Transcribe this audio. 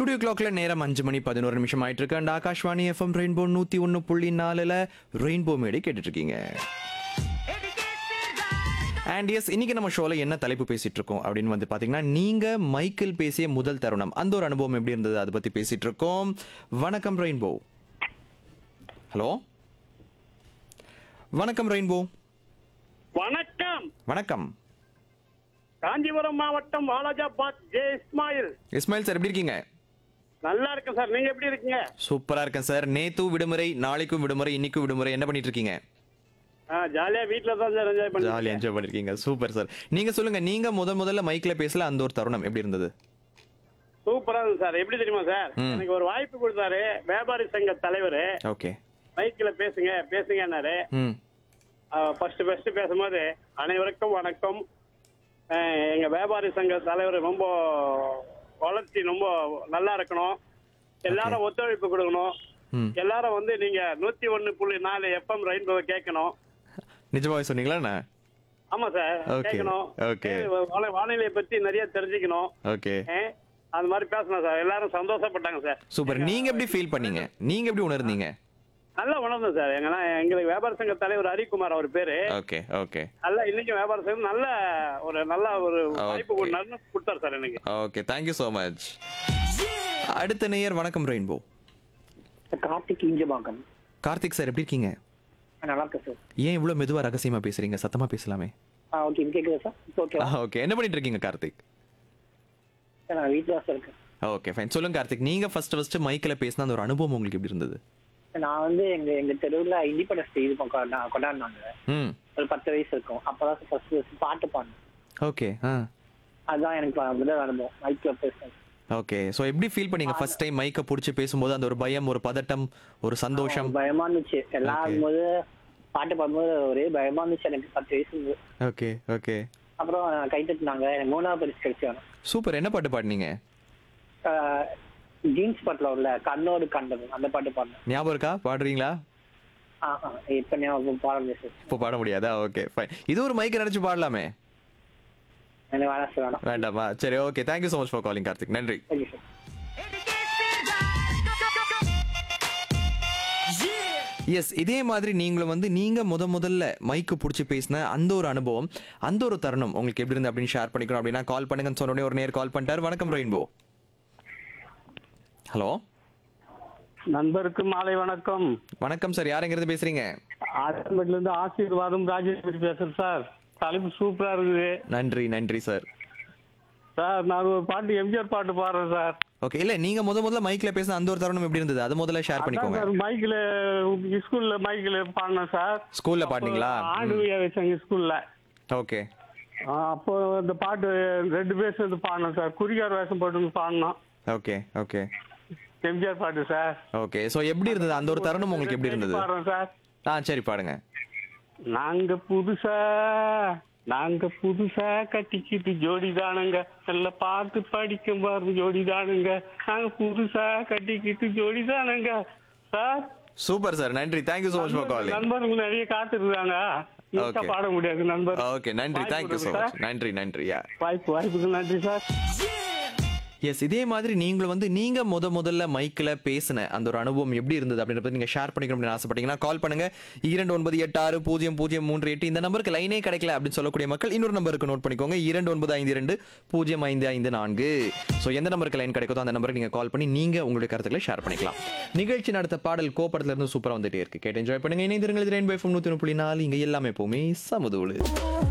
Studio கிளாக்ல நேரம் அஞ்சு மணி பதினோரு நிமிஷம் ஆயிட்டு இருக்கு அண்ட் ஆகாஷ்வாணி எஃப்எம் ரெயின்போ நூத்தி ஒன்னு புள்ளி நாலுல ரெயின்போ மேடை கேட்டுட்டு இருக்கீங்க அண்ட் எஸ் இன்னைக்கு நம்ம ஷோல என்ன தலைப்பு பேசிட்டு இருக்கோம் அப்படின்னு வந்து பாத்தீங்கன்னா நீங்க மைக்கிள் பேசிய முதல் தருணம் அந்த ஒரு அனுபவம் எப்படி இருந்தது அதை பத்தி பேசிட்டு இருக்கோம் வணக்கம் ரெயின்போ ஹலோ வணக்கம் ரெயின்போ வணக்கம் வணக்கம் காஞ்சிபுரம் மாவட்டம் வாலாஜாபாத் ஜே இஸ்மாயில் இஸ்மாயில் சார் எப்படி இருக்கீங்க நல்லா இருக்கேன் சார் நீங்க எப்படி இருக்கீங்க சூப்பரா இருக்கேன் சார் நேத்தும் விடுமுறை நாளைக்கும் விடுமுறை இன்னைக்கும் விடுமுறை என்ன பண்ணிட்டு இருக்கீங்க ஆ, ஜாலியா வீட்ல தான் சார் என்ஜாய் ஜாலியா பண்ணி என்ஜாய் பண்ணிருக்கீங்க சூப்பர் சார் நீங்க சொல்லுங்க நீங்க முதல் முதல்ல மைக்ல பேசல அந்த ஒரு தருணம் எப்படி இருந்தது சூப்பரா இருக்கு சார் எப்படி தெரியுமா சார் ம். எனக்கு ஒரு வாய்ப்பு கொடுத்தாரு வியாபாரி சங்க தலைவர் ஓகே மைக்கில் பேசுங்க பேசுங்கன்னாரு ம் ஃபர்ஸ்ட் ஃபர்ஸ்ட் பேசும்போது அனைவருக்கும் வணக்கம் ஆ, எங்க வியாபாரி சங்க தலைவர் ரொம்ப வளர்ச்சி ரொம்ப நல்லா இருக்கணும் எல்லாரும் ஒத்துழைப்பு கொடுக்கணும் ம் எல்லாரும் வந்து நீங்க நூத்தி ஒண்ணு புள்ளி நாலு எஃப்எம் ரெயின்போவை கேட்கணும் நிஜமாவே சொன்னீங்களா என்ன ஆமா சார் Okay, கேட்கணும் okay. ஏ, வானி- வானிலை பத்தி நிறைய தெரிஞ்சுக்கணும் ஓகே ஏ, அது மாதிரி பேசணும் சார் எல்லாரும் சந்தோஷப்பட்டாங்க சார் சூப்பர் நீங்க எப்படி ஃபீல் பண்ணீங்க நீங்க எப்படி உணர்ந்தீங்க நல்லா உணர்ந்தோம் சார் எங்கன்னா எங்களுக்கு வியாபார சங்க தலைவர் ஹரிக்குமார் அவர் பேரு ஓகே ஓகே நல்லா இன்னைக்கு வியாபார சங்கம் நல்ல ஒரு நல்ல ஒரு Okay. வாய்ப்பு கொண்டாருன்னு கொடுத்தாரு சார் எனக்கு ஓகே தேங்க்யூ ஸோ மச் அடுத்த நேயர் வணக்கம் ரெயின்போ கார்த்திக் இஞ்சபாக்கம் கார்த்திக் சார் எப்படி இருக்கீங்க நல்லா இருக்கேன் சார் ஏன் இவ்வளவு மெதுவா ரகசியமா பேசுறீங்க சத்தமா பேசலாமே ஆ ஓகே இது கேட்குதா சார் இப்போ ஓகே ஓகே என்ன பண்ணிட்டு இருக்கீங்க கார்த்திக் சார் நான் வீட்டில் தான் சார் இருக்கேன் ஓகே ஃபைன் சொல்லுங்க கார்த்திக் நீங்க ஃபர்ஸ்ட் ஃபர்ஸ்ட் மைக்ல பேசின அந்த ஒரு அனுபவம் உங்களுக்கு எப்படி இருந்தது நான் வந்து எங்க எங்க தெருவில் இண்டிபெண்டன்ஸ் டே இது கொண்டா- கொண்டாடினாங்க ம் ஒரு பத்து வயசு இருக்கும் அப்பதான் சார் ஃபர்ஸ்ட் ஃபர்ஸ்ட் பாட்டு பாடினேன் ஓகே ஆ அதுதான் எனக்கு முதல் அனுபவம் மைக்கில் பேசுனேன் ஓகே ஸோ எப்படி ஃபீல் பண்ணீங்க ஃபர்ஸ்ட் டைம் மைக்கை பிடிச்சி பேசும்போது அந்த ஒரு பயம் ஒரு பதட்டம் ஒரு சந்தோஷம் பயமா இருந்துச்சு எல்லாம் போது பாட்டு பாடும்போது ஒரே பயமா இருந்துச்சு எனக்கு பத்து வயசு இருந்தது. ஓகே ஓகே அப்புறம் கை தட்டினாங்க எனக்கு மூணாவது பரிசு கிடைச்சாங்க சூப்பர் என்ன பாட்டு பாடினீங்க ஜீன்ஸ் பாட்டில் உள்ள கண்ணோடு கண்டது அந்த பாட்டு பாடினேன் ஞாபகம் இருக்கா பாடுறீங்களா ஆஹா இப்போ ஞாபகம் பாட முடியாது சார் இப்போ பாட முடியாதா ஓகே ஃபைன் இது ஒரு மைக் நினைச்சு பாடலாமே எனக்கு வேணாம் சார் வேணாம் வேண்டாமா சரி okay thank you so much for calling Karthik நன்றி ஓகே சார் எஸ் இதே மாதிரி நீங்களும் வந்து நீங்க முத முதல்ல மைக்கு பிடிச்சி பேசின அந்த ஒரு அனுபவம் அந்த ஒரு தருணம் உங்களுக்கு எப்படி இருந்து அப்படின்னு ஷேர் பண்ணிக்கணும் அப்படின்னா கால் பண்ணுங்கன்னு சொன்ன உடனே ஒரு நேர் கால் பண்ணிட்டாரு வணக்கம் ரெயின்போ ஹலோ நண்பருக்கு மாலை வணக்கம் வணக்கம் சார் யாருங்கிறது பேசுறீங்க ஆசிர்வாட்ல இருந்து ஆசீர்வாதம் ராஜேஸ்வரி பேசுறேன் சார் தலைப்பு சூப்பரா இருக்குது நன்றி நன்றி சார் சார் நான் ஒரு பாட்டு எம்ஜிஆர் பாட்டு பாடுறேன் சார் ஓகே இல்ல நீங்க முத முதல்ல மைக்ல பேசின அந்த ஒரு தருணம் எப்படி இருந்தது அது முதல்ல ஷேர் அதான் பண்ணிக்கோங்க சார் மைக்ல ஸ்கூல்ல மைக்ல பாடினேன் சார் ஸ்கூல்ல பாடினீங்களா ஆண்டு விழா வச்சாங்க ஸ்கூல்ல ஓகே அப்போ இந்த பாட்டு ரெண்டு பேர் சேர்ந்து பாடினோம் சார் குறிகார் வேஷம் போட்டு பாடினோம் ஓகே ஓகே எம்ஜிஆர் பாட்டு சார் ஓகே சோ எப்படி இருந்தது அந்த ஒரு தருணம் உங்களுக்கு எப்படி இருந்தது பாடுறேன் சார் ஆ சரி பாடுங்க நாங்க புதுசா நாங்க புதுசா கட்டிக்கிட்டு ஜோடி தானுங்க நல்ல பார்த்து படிக்கும் பாரு ஜோடி தானுங்க நாங்க புதுசா கட்டிக்கிட்டு ஜோடி தானுங்க சார் சூப்பர் சார் நன்றி thank you so much for calling நண்பர்கள் நிறைய காத்திருக்காங்க Okay. பாட முடியாது நண்பர் ஓகே நன்றி வாய்ப்பு தேங்க்யூ ஸோ கொடுங்க மச் சார். நன்றி நன்றி யா வாய்ப்பு வாய்ப்புக்கு நன்றி சார் எஸ் இதே மாதிரி நீங்களும் வந்து நீங்க முத முதல்ல மைக்ல பேசின அந்த ஒரு அனுபவம் எப்படி இருந்தது அப்படின்றத நீங்க ஷேர் பண்ணிக்கணும் அப்படின்னு ஆசைப்பட்டீங்கன்னா கால் பண்ணுங்க இரண்டு ஒன்பது எட்டு ஆறு பூஜ்ஜியம் பூஜ்ஜியம் மூன்று எட்டு இந்த நம்பருக்கு லைனே கிடைக்கல அப்படின்னு சொல்லக்கூடிய மக்கள் இன்னொரு நம்பருக்கு நோட் பண்ணிக்கோங்க இரண்டு ஒன்பது ஐந்து இரண்டு பூஜ்ஜியம் ஐந்து ஐந்து நான்கு ஸோ எந்த நம்பருக்கு லைன் கிடைக்குதோ அந்த நம்பருக்கு நீங்க கால் பண்ணி நீங்க உங்களுடைய கருத்துக்களை ஷேர் பண்ணிக்கலாம் நிகழ்ச்சி நடத்த பாடல் கோப்படத்துல இருந்து சூப்பரா வந்துட்டே இருக்கு கேட்டு என்ஜாய் பண்ணுங்க இணைந்திருங்கள் இது ரெயின்போ எஃப்எம் நூத்தி ஒன்று புள்ளி நாலு இங்க எல்லாமே எப்பவுமே சமதூளு